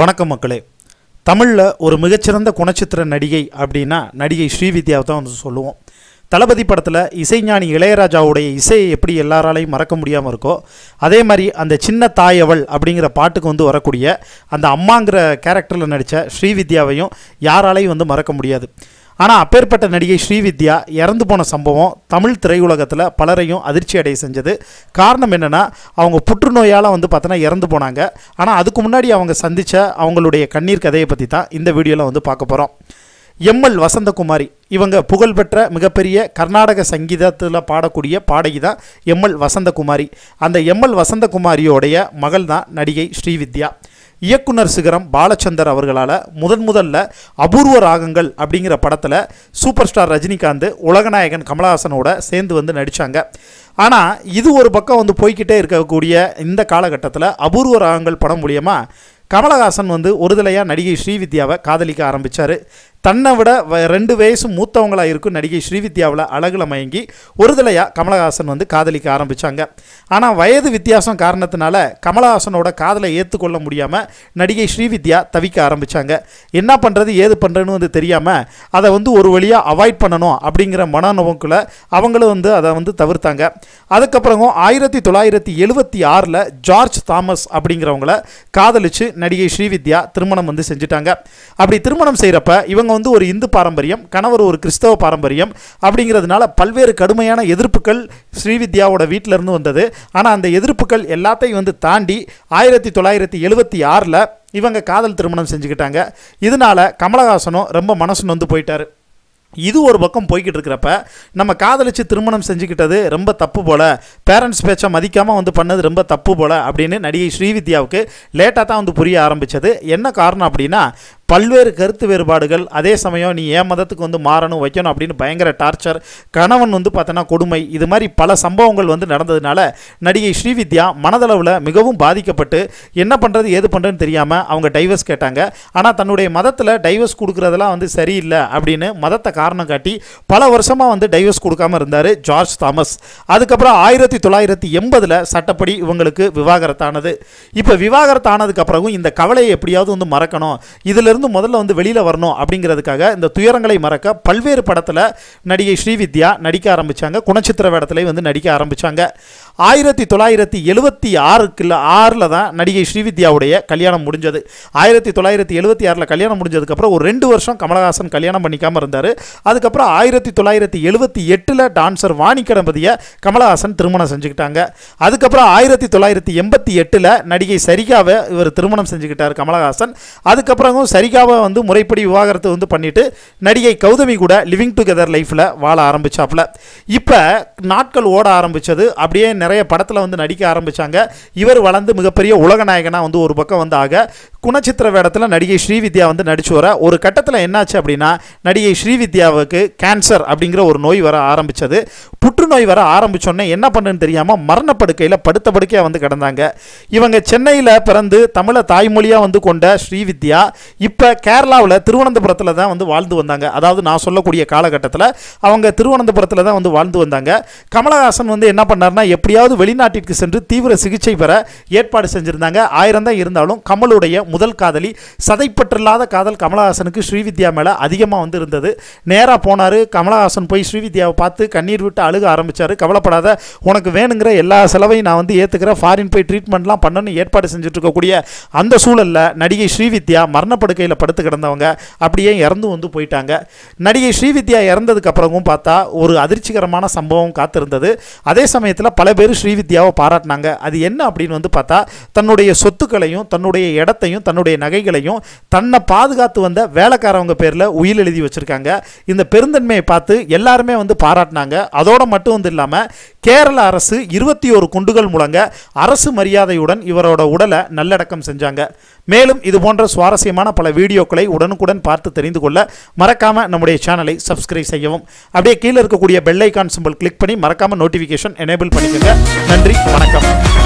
வணக்கம் மக்களே தமிழில் ஒரு மிகச்சிறந்த குணச்சித்திர நடிகை அப்படின்னா நடிகை ஸ்ரீவித்யாவை தான் வந்து சொல்லுவோம் தளபதி படத்தில் இசைஞானி இளையராஜாவுடைய இசையை எப்படி எல்லாராலையும் மறக்க முடியாமல் இருக்கோ அதே மாதிரி அந்த சின்ன தாயவள் அப்படிங்கிற பாட்டுக்கு வந்து வரக்கூடிய அந்த அம்மாங்கிற கேரக்டரில் நடித்த ஸ்ரீவித்யாவையும் யாராலையும் வந்து மறக்க முடியாது ஆனால் அப்பேற்பட்ட நடிகை ஸ்ரீவித்யா இறந்து போன சம்பவம் தமிழ் திரையுலகத்தில் பலரையும் அதிர்ச்சி அடைய செஞ்சது காரணம் என்னென்னா அவங்க புற்றுநோயால் வந்து பார்த்தோன்னா இறந்து போனாங்க ஆனால் அதுக்கு முன்னாடி அவங்க சந்தித்த அவங்களுடைய கண்ணீர் கதையை பற்றி தான் இந்த வீடியோவில் வந்து பார்க்க போகிறோம் எம்எல் வசந்தகுமாரி இவங்க புகழ்பெற்ற மிகப்பெரிய கர்நாடக சங்கீதத்தில் பாடக்கூடிய பாடகி தான் எம்எல் வசந்தகுமாரி அந்த எம்எல் வசந்தகுமாரியோடைய மகள் தான் நடிகை ஸ்ரீவித்யா இயக்குனர் சிகரம் பாலச்சந்தர் அவர்களால் முதன் முதல்ல அபூர்வ ராகங்கள் அப்படிங்கிற படத்தில் சூப்பர் ஸ்டார் ரஜினிகாந்த் உலகநாயகன் கமலஹாசனோட சேர்ந்து வந்து நடித்தாங்க ஆனால் இது ஒரு பக்கம் வந்து போய்க்கிட்டே இருக்கக்கூடிய இந்த காலகட்டத்தில் அபூர்வ ராகங்கள் படம் மூலியமாக கமலஹாசன் வந்து ஒருதலையாக நடிகை ஸ்ரீவித்யாவை காதலிக்க ஆரம்பித்தார் தன்னை விட வ- ரெண்டு வயசு மூத்தவங்களாக இருக்கும் நடிகை ஸ்ரீவித்யாவில் அழகுல மயங்கி ஒருதலையாக கமலஹாசன் வந்து காதலிக்க ஆரம்பித்தாங்க ஆனால் வயது வித்தியாசம் காரணத்தினால கமலஹாசனோட காதலை ஏற்றுக்கொள்ள முடியாமல் நடிகை ஸ்ரீவித்யா தவிக்க ஆரம்பித்தாங்க என்ன பண்ணுறது ஏது பண்ணுறதுன்னு வந்து தெரியாமல் அதை வந்து ஒரு வழியாக அவாய்ட் பண்ணணும் அப்படிங்கிற மனநோக்கில் அவங்களும் வந்து அதை வந்து தவிர்த்தாங்க அதுக்கப்புறம் ஆயிரத்தி தொள்ளாயிரத்தி எழுபத்தி ஆறில் ஜார்ஜ் தாமஸ் அப்படிங்கிறவங்கள காதலிச்சு நடிகை ஸ்ரீவித்யா திருமணம் வந்து செஞ்சுட்டாங்க அப்படி திருமணம் செய்கிறப்ப இவங்க வந்து ஒரு இந்து பாரம்பரியம் கணவர் ஒரு கிறிஸ்தவ பாரம்பரியம் அப்படிங்கிறதுனால பல்வேறு கடுமையான எதிர்ப்புகள் ஸ்ரீவித்யாவோட வீட்டில இருந்து வந்தது ஆனால் அந்த எதிர்ப்புகள் எல்லாத்தையும் வந்து தாண்டி ஆயிரத்தி தொள்ளாயிரத்தி எழுபத்தி ஆறில் இவங்க காதல் திருமணம் செஞ்சுக்கிட்டாங்க இதனால கமலஹாசனும் ரொம்ப மனசு நொந்து போயிட்டாரு இது ஒரு பக்கம் போய்கிட்டு இருக்கிறப்ப நம்ம காதலிச்சு திருமணம் செஞ்சுக்கிட்டது ரொம்ப தப்பு போல பேரண்ட்ஸ் பேச்சை மதிக்காமல் வந்து பண்ணது ரொம்ப தப்பு போல அப்படின்னு நடிகை ஸ்ரீவித்யாவுக்கு லேட்டாக தான் வந்து புரிய ஆரம்பிச்சது என்ன காரணம் அப்படின்னா பல்வேறு கருத்து வேறுபாடுகள் அதே சமயம் நீ ஏன் மதத்துக்கு வந்து மாறணும் வைக்கணும் அப்படின்னு பயங்கர டார்ச்சர் கணவன் வந்து பார்த்தோன்னா கொடுமை இது மாதிரி பல சம்பவங்கள் வந்து நடந்ததுனால நடிகை ஸ்ரீவித்யா மனதளவில் மிகவும் பாதிக்கப்பட்டு என்ன பண்ணுறது ஏது பண்ணுறதுன்னு தெரியாமல் அவங்க டைவர்ஸ் கேட்டாங்க ஆனால் தன்னுடைய மதத்தில் டைவர்ஸ் கொடுக்குறதெல்லாம் வந்து சரியில்லை அப்படின்னு மதத்தை காரணம் காட்டி பல வருஷமாக வந்து டைவர்ஸ் கொடுக்காம இருந்தார் ஜார்ஜ் தாமஸ் அதுக்கப்புறம் ஆயிரத்தி தொள்ளாயிரத்தி எண்பதில் சட்டப்படி இவங்களுக்கு விவாகரத்தானது இப்போ விவாகரத்தானதுக்கப்புறம் இந்த கவலையை எப்படியாவது வந்து மறக்கணும் இதிலிருந்து முதல்ல வந்து வெளியில் வரணும் அப்படிங்கிறதுக்காக இந்த துயரங்களை மறக்க பல்வேறு படத்தில் நடிகை ஸ்ரீவித்யா நடிக்க ஆரம்பித்தாங்க குணச்சித்திர வேடத்திலே வந்து நடிக்க ஆரம்பித்தாங்க ஆயிரத்தி தொள்ளாயிரத்தி எழுபத்தி ஆறுக்குள்ள ஆறில் தான் நடிகை ஸ்ரீவித்யாவுடைய கல்யாணம் முடிஞ்சது ஆயிரத்தி தொள்ளாயிரத்தி எழுபத்தி ஆறில் கல்யாணம் முடிஞ்சதுக்கப்புறம் ஒரு ரெண்டு வருஷம் கமலஹாசன் கல்யாணம் பண்ணிக்காமல் இருந்தார் அதுக்கப்புறம் ஆயிரத்தி தொள்ளாயிரத்தி எழுபத்தி எட்டில் டான்சர் வாணி கணபதியை கமலஹாசன் திருமணம் செஞ்சுக்கிட்டாங்க அதுக்கப்புறம் ஆயிரத்தி தொள்ளாயிரத்தி எண்பத்தி எட்டில் நடிகை சரிகாவை இவர் திருமணம் செஞ்சுக்கிட்டார் கமலஹாசன் அதுக்கப்புறமும் சரிகாவை வந்து முறைப்படி விவாகரத்து வந்து பண்ணிட்டு நடிகை கௌதமி கூட லிவிங் டுகெதர் லைஃப்பில் வாழ ஆரம்பிச்சாப்புல இப்போ நாட்கள் ஓட ஆரம்பிச்சது அப்படியே நிறைய படத்தில் வந்து நடிக்க ஆரம்பிச்சாங்க இவர் வளர்ந்து மிகப்பெரிய உலக நாயகனாக வந்து ஒரு பக்கம் வந்து ஆக குணச்சித்திர வேடத்தில் நடிகை ஸ்ரீவித்யா வந்து நடிச்சு வர ஒரு கட்டத்தில் என்னாச்சு அப்படின்னா நடிகை ஸ்ரீவித்யாவுக்கு கேன்சர் அப்படிங்கிற ஒரு நோய் வர ஆரம்பிச்சது புற்றுநோய் வர ஆரம்பிச்சோன்னே என்ன பண்ணுன்னு தெரியாமல் மரணப்படுக்கையில் படுத்த படுக்கையாக வந்து கிடந்தாங்க இவங்க சென்னையில் பிறந்து தமிழை தாய்மொழியாக வந்து கொண்ட ஸ்ரீவித்யா இப்போ கேரளாவில் திருவனந்தபுரத்தில் தான் வந்து வாழ்ந்து வந்தாங்க அதாவது நான் சொல்லக்கூடிய காலகட்டத்தில் அவங்க திருவனந்தபுரத்தில் தான் வந்து வாழ்ந்து வந்தாங்க கமலஹாசன் வந்து என்ன பண்ணார்னா எப்படியாவது வெளிநாட்டிற்கு சென்று தீவிர சிகிச்சை பெற ஏற்பாடு செஞ்சுருந்தாங்க ஆயிரம் தான் இருந்தாலும் கமலுடைய முதல் காதலி சதைப்பற்றில்லாத காதல் கமலஹாசனுக்கு ஸ்ரீவித்யா மேலே அதிகமாக வந்து இருந்தது நேராக போனார் கமலஹாசன் போய் ஸ்ரீவித்யாவை பார்த்து கண்ணீர் விட்டு அழுக ஆரம்பிச்சார் கவலைப்படாத உனக்கு வேணுங்கிற எல்லா செலவையும் நான் வந்து ஏற்றுக்கிறேன் ஃபாரின் போய் ட்ரீட்மெண்ட்லாம் பண்ணணும்னு ஏற்பாடு செஞ்சுட்டு இருக்கக்கூடிய அந்த சூழலில் நடிகை ஸ்ரீவித்யா மரணப்படுக்கையில் படுத்து கிடந்தவங்க அப்படியே இறந்து வந்து போயிட்டாங்க நடிகை ஸ்ரீவித்யா இறந்ததுக்கு அப்புறமும் பார்த்தா ஒரு அதிர்ச்சிகரமான சம்பவம் காத்திருந்தது அதே சமயத்தில் பல பேர் ஸ்ரீவித்யாவை பாராட்டினாங்க அது என்ன அப்படின்னு வந்து பார்த்தா தன்னுடைய சொத்துக்களையும் தன்னுடைய இடத்தையும் தன்னுடைய நகைகளையும் தன்னை பாதுகாத்து வந்த வேலைக்காரவங்க பேரில் உயில் எழுதி வச்சிருக்காங்க இந்த பெருந்தன்மையை பார்த்து எல்லாருமே வந்து பாராட்டினாங்க அதோட மட்டும் வந்து இல்லாமல் கேரள அரசு இருபத்தி ஒரு குண்டுகள் முழங்க அரசு மரியாதையுடன் இவரோட உடலை நல்லடக்கம் செஞ்சாங்க மேலும் இது போன்ற சுவாரஸ்யமான பல வீடியோக்களை உடனுக்குடன் பார்த்து தெரிந்து கொள்ள மறக்காம நம்முடைய சேனலை சப்ஸ்கிரைப் செய்யவும் அப்படியே கீழே இருக்கக்கூடிய பெல் ஐகான் சிம்பிள் கிளிக் பண்ணி மறக்காம நோட்டிஃபிகேஷன் எனேபிள் பண்ணிக்கோங்க நன்றி வணக்கம்